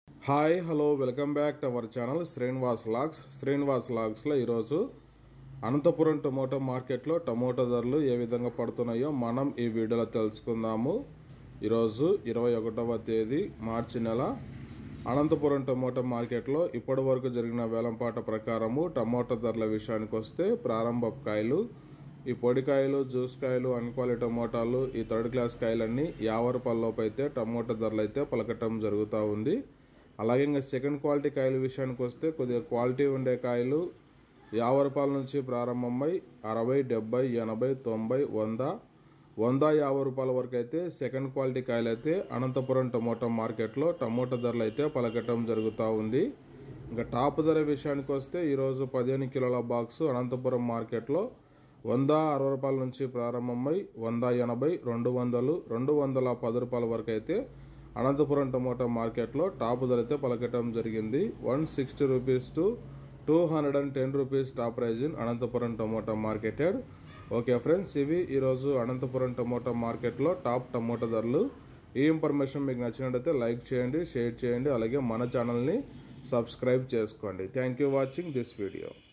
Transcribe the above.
hi hello welcome back to our channel Srinivas logs Srinivas లాగ్స్లో ఈరోజు Anantapuram tomato మార్కెట్లో టమోటో ధరలు ఏ విధంగా పడుతున్నాయో మనం ఈ వీడియోలో తెలుసుకుందాము ఈరోజు ఇరవై ఒకటవ తేదీ మార్చి నెల అనంతపురం టమోటో మార్కెట్లో ఇప్పటి వరకు జరిగిన వేలంపాట ప్రకారము టమోటా ధరల విషయానికి వస్తే ప్రారంభ కాయలు ఈ పొడికాయలు జ్యూస్ కాయలు అన్క్వాలిటీ టమోటాలు ఈ థర్డ్ క్లాస్ కాయలన్నీ యాభై రూపాయల లోపు అయితే టమోటా ధరలు అయితే పలకటం జరుగుతూ ఉంది అలాగే ఇంకా సెకండ్ క్వాలిటీ కాయల విషయానికి వస్తే కొద్దిగా క్వాలిటీ ఉండే కాయలు యాభై రూపాయల నుంచి ప్రారంభమై అరవై డెబ్బై ఎనభై తొంభై వంద వంద యాభై రూపాయల వరకు అయితే సెకండ్ క్వాలిటీ కాయలు అయితే అనంతపురం టమోటా మార్కెట్లో టమోటా ధరలు అయితే పలకటం జరుగుతూ ఉంది ఇంకా టాప్ ధర విషయానికి వస్తే ఈరోజు పదిహేను కిలోల బాక్సు అనంతపురం మార్కెట్లో వంద అరవై రూపాయల నుంచి ప్రారంభమై వంద ఎనభై రెండు వందలు రెండు వందల పది రూపాయల వరకు అయితే అనంతపురం టమోటా మార్కెట్లో టాప్ ధర అయితే పలకటం జరిగింది one sixty rupees to two hundred and ten rupees top price in Anantapuram tomato market yard okay friends ఇవి ఈరోజు అనంతపురం టమోటా మార్కెట్లో టాప్ టమోటా ధరలు ఈ ఇన్ఫర్మేషన్ మీకు నచ్చినట్టయితే లైక్ చేయండి షేర్ చేయండి అలాగే మన ఛానల్ని సబ్స్క్రైబ్ చేసుకోండి thank you watching this video